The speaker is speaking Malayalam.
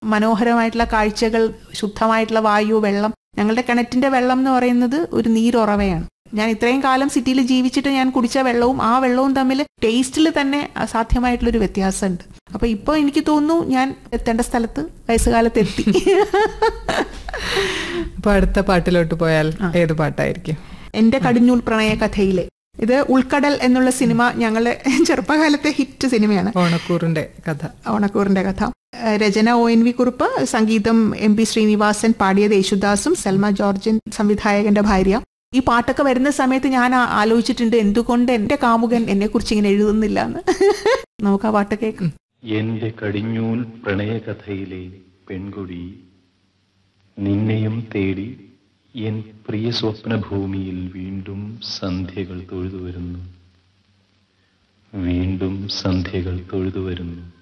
മനോഹരമായിട്ടുള്ള കാഴ്ചകൾ ശുദ്ധമായിട്ടുള്ള വായു വെള്ളം ഞങ്ങളുടെ കിണറ്റിന്റെ വെള്ളം എന്ന് പറയുന്നത് ഒരു നീരുറവയാണ് ഞാൻ ഇത്രയും കാലം സിറ്റിയിൽ ജീവിച്ചിട്ട് ഞാൻ കുടിച്ച വെള്ളവും ആ വെള്ളവും തമ്മിൽ ടേസ്റ്റിൽ തന്നെ അസാധ്യമായിട്ടുള്ളൊരു വ്യത്യാസമുണ്ട് അപ്പൊ ഇപ്പൊ എനിക്ക് തോന്നുന്നു ഞാൻ എത്തേണ്ട സ്ഥലത്ത് വയസ്സുകാലത്ത് എത്തി അപ്പൊ അടുത്ത പാട്ടിലോട്ട് പോയാൽ ഏത് പാട്ടായിരിക്കും എന്റെ കടിഞ്ഞൂൽ പ്രണയ കഥയിലെ ഇത് ഉൾക്കടൽ എന്നുള്ള സിനിമ ഞങ്ങളുടെ ചെറുപ്പകാലത്തെ ഹിറ്റ് സിനിമയാണ് ഓണക്കൂറിന്റെ കഥ ഓണക്കൂറിന്റെ കഥ ഏഹ് രചന ഒ എൻ വി കുറുപ്പ് സംഗീതം എം പി ശ്രീനിവാസൻ പാടിയത് യേശുദാസും സൽമ ജോർജൻ സംവിധായകന്റെ ഭാര്യ ഈ പാട്ടൊക്കെ വരുന്ന സമയത്ത് ഞാൻ ആ- ആലോചിച്ചിട്ടുണ്ട് എന്തുകൊണ്ട് എന്റെ കാമുകൻ എന്നെ കുറിച്ച് ഇങ്ങനെ എഴുതുന്നില്ല എന്ന് നമുക്ക് ആ പാട്ട് കേൾക്കാം എന്റെ കടിഞ്ഞൂൽ പ്രണയകഥയിലെ പെൺകുടി നിന്നെയും തേടി എൻ പ്രിയ സ്വപ്നഭൂമിയിൽ വീണ്ടും സന്ധ്യകൾ തൊഴുതു വരുന്നു വീണ്ടും സന്ധ്യകൾ തൊഴുതു വരുന്നു